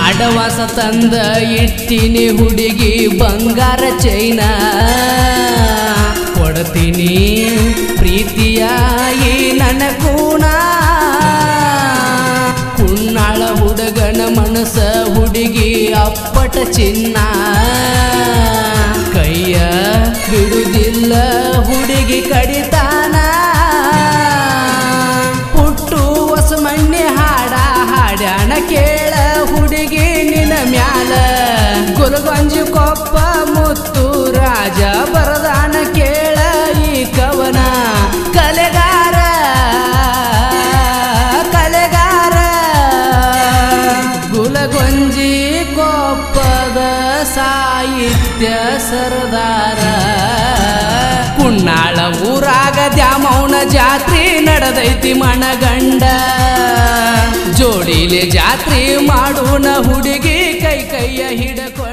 ಅಡವಾಸ ತಂದ ಇಟ್ಟಿನಿ ಹುಡುಗಿ ಬಂಗಾರ ಚೈನ ಕೊಡ್ತೀನಿ ಪ್ರೀತಿಯ ಈ ನನ್ನ ಕೂಣ ಕುಣ್ಣಾಳ ಹುಡುಗನ ಮನಸ್ಸ ಹುಡುಗಿ ಅಪ್ಪಟ ಚಿನ್ನ ಕೈಯ ಬಿಡುದಿಲ್ಲ ಹುಡುಗಿ ಕಡಿತಾನ ಹುಟ್ಟು ಹೊಸ ಮಣ್ಣೆ ಹಾಡ ಹಾಡ್ಯಾಣ ಕೇಳ ಹುಡುಗಿ ನಿನ ಮ್ಯಾಲ ಗುಲ್ಗಂಜಿ ಕೊಪ್ಪ ಮುತ್ತು ರಾಜ ಬರದಾನ ಕೇಳ ಈ ಕವನ ಕಲೆಗಾರ ಕಲೆಗಾರ ಗುಲಗೊಂಜಿ ಕೊಪ್ಪದ ಸಾಹಿತ್ಯ ಸರದಾರ ಕುಣ್ಣಾಳ ಊರಾಗ ದ್ಯಾಮೌನ ಜಾತ್ರೆ ನಡೆದೈತಿ ಮಣಗಂಡ ಜೋಡಿಲೆ ಜಾತ್ರೆ ಮಾಡೋಣ ಹುಡುಗಿ ಕೈ ಕೈಯ ಹಿಡಕೊ